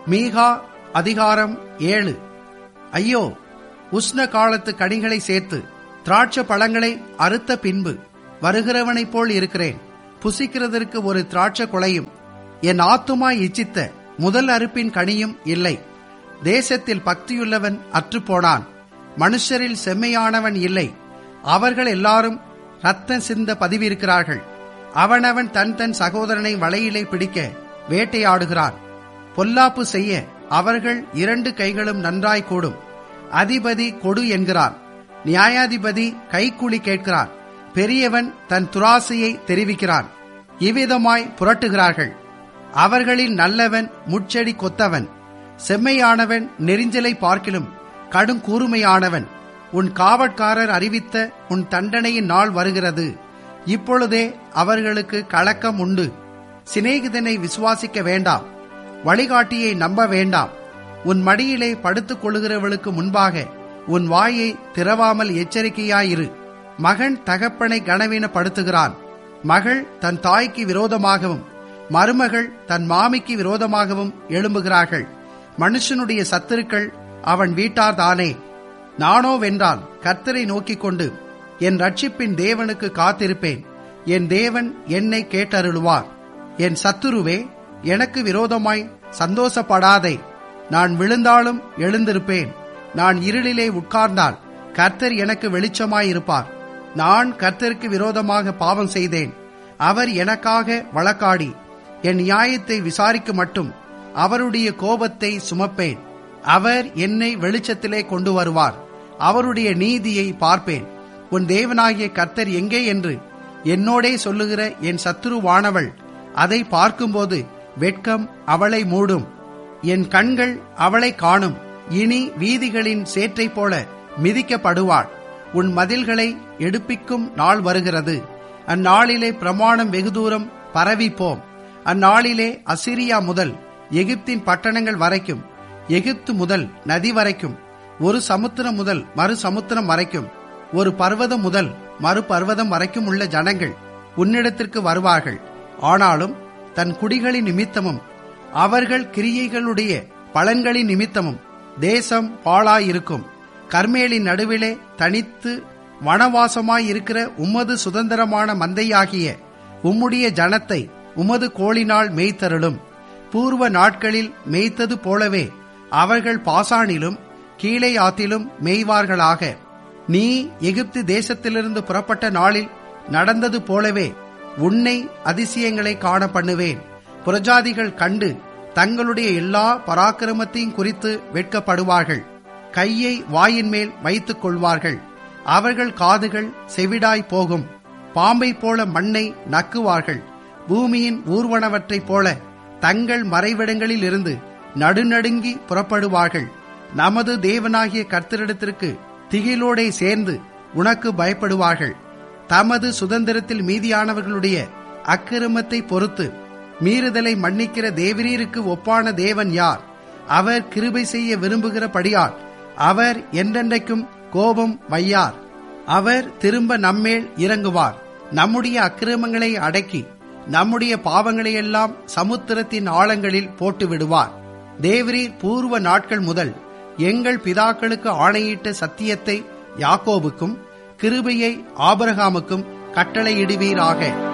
மீகா அதிகாரம் ஏழு ஐயோ உஷ்ண காலத்து கனிகளை சேர்த்து திராட்ச பழங்களை அறுத்த பின்பு வருகிறவனைப் போல் இருக்கிறேன் புசிக்கிறதற்கு ஒரு திராட்ச கொலையும் என் ஆத்துமா இச்சித்த முதல் அறுப்பின் கனியும் இல்லை தேசத்தில் பக்தியுள்ளவன் அற்றுப்போனான் மனுஷரில் செம்மையானவன் இல்லை அவர்கள் எல்லாரும் ரத்த சிந்த பதிவிருக்கிறார்கள் அவனவன் தன் தன் சகோதரனை வலையிலே பிடிக்க வேட்டையாடுகிறான் பொல்லாப்பு செய்ய அவர்கள் இரண்டு கைகளும் நன்றாய் கூடும் அதிபதி கொடு என்கிறான் நியாயாதிபதி கைக்கூலி கேட்கிறான் பெரியவன் தன் துராசையை தெரிவிக்கிறான் இவ்விதமாய் புரட்டுகிறார்கள் அவர்களில் நல்லவன் முட்செடி கொத்தவன் செம்மையானவன் நெறிஞ்சலை பார்க்கிலும் கடும் கூர்மையானவன் உன் காவற்காரர் அறிவித்த உன் தண்டனையின் நாள் வருகிறது இப்பொழுதே அவர்களுக்கு கலக்கம் உண்டு சிநேகிதனை விசுவாசிக்க வேண்டாம் வழிகாட்டியை நம்ப வேண்டாம் உன் மடியிலே படுத்துக் கொள்ளுகிறவளுக்கு முன்பாக உன் வாயை திறவாமல் எச்சரிக்கையாயிரு மகன் தகப்பனை கனவீனப்படுத்துகிறான் மகள் தன் தாய்க்கு விரோதமாகவும் மருமகள் தன் மாமிக்கு விரோதமாகவும் எழும்புகிறார்கள் மனுஷனுடைய சத்துருக்கள் அவன் வீட்டார்தானே நானோ வென்றால் கர்த்தரை நோக்கிக் கொண்டு என் ரட்சிப்பின் தேவனுக்கு காத்திருப்பேன் என் தேவன் என்னை கேட்டருளுவார் என் சத்துருவே எனக்கு விரோதமாய் சந்தோஷப்படாதே நான் விழுந்தாலும் எழுந்திருப்பேன் நான் இருளிலே உட்கார்ந்தால் கர்த்தர் எனக்கு வெளிச்சமாயிருப்பார் நான் கர்த்தருக்கு விரோதமாக பாவம் செய்தேன் அவர் எனக்காக வழக்காடி என் நியாயத்தை விசாரிக்க மட்டும் அவருடைய கோபத்தை சுமப்பேன் அவர் என்னை வெளிச்சத்திலே கொண்டு வருவார் அவருடைய நீதியை பார்ப்பேன் உன் தேவனாகிய கர்த்தர் எங்கே என்று என்னோடே சொல்லுகிற என் சத்துருவானவள் அதை பார்க்கும்போது வெட்கம் அவளை மூடும் என் கண்கள் அவளை காணும் இனி வீதிகளின் சேற்றை போல மிதிக்கப்படுவாள் உன் மதில்களை எடுப்பிக்கும் நாள் வருகிறது அந்நாளிலே பிரமாணம் வெகு தூரம் பரவிப்போம் அந்நாளிலே அசிரியா முதல் எகிப்தின் பட்டணங்கள் வரைக்கும் எகிப்து முதல் நதி வரைக்கும் ஒரு சமுத்திரம் முதல் மறு சமுத்திரம் வரைக்கும் ஒரு பர்வதம் முதல் மறு பர்வதம் வரைக்கும் உள்ள ஜனங்கள் உன்னிடத்திற்கு வருவார்கள் ஆனாலும் தன் குடிகளின் நிமித்தமும் அவர்கள் கிரியைகளுடைய பலன்களின் நிமித்தமும் தேசம் பாழாயிருக்கும் கர்மேலின் நடுவிலே தனித்து வனவாசமாயிருக்கிற உமது சுதந்திரமான மந்தையாகிய உம்முடைய ஜனத்தை உமது கோளினால் மேய்த்தருளும் பூர்வ நாட்களில் மேய்த்தது போலவே அவர்கள் பாசானிலும் கீழே ஆத்திலும் மேய்வார்களாக நீ எகிப்து தேசத்திலிருந்து புறப்பட்ட நாளில் நடந்தது போலவே உன்னை அதிசயங்களை காண பண்ணுவேன் புரஜாதிகள் கண்டு தங்களுடைய எல்லா பராக்கிரமத்தையும் குறித்து வெட்கப்படுவார்கள் கையை வாயின் மேல் வைத்துக் கொள்வார்கள் அவர்கள் காதுகள் செவிடாய் போகும் பாம்பை போல மண்ணை நக்குவார்கள் பூமியின் ஊர்வனவற்றைப் போல தங்கள் மறைவிடங்களில் இருந்து நடுநடுங்கி புறப்படுவார்கள் நமது தேவனாகிய கர்த்தரிடத்திற்கு திகிலோடே சேர்ந்து உனக்கு பயப்படுவார்கள் தமது சுதந்திரத்தில் மீதியானவர்களுடைய அக்கிரமத்தை பொறுத்து மீறுதலை மன்னிக்கிற தேவரீருக்கு ஒப்பான தேவன் யார் அவர் கிருபை செய்ய விரும்புகிறபடியால் அவர் என்றென்றைக்கும் கோபம் வையார் அவர் திரும்ப நம்மேல் இறங்குவார் நம்முடைய அக்கிரமங்களை அடக்கி நம்முடைய பாவங்களையெல்லாம் சமுத்திரத்தின் ஆழங்களில் போட்டு விடுவார் தேவரீர் பூர்வ நாட்கள் முதல் எங்கள் பிதாக்களுக்கு ஆணையிட்ட சத்தியத்தை யாக்கோபுக்கும் கிருபையை ஆபரகாமுக்கும் கட்டளையிடுவீராக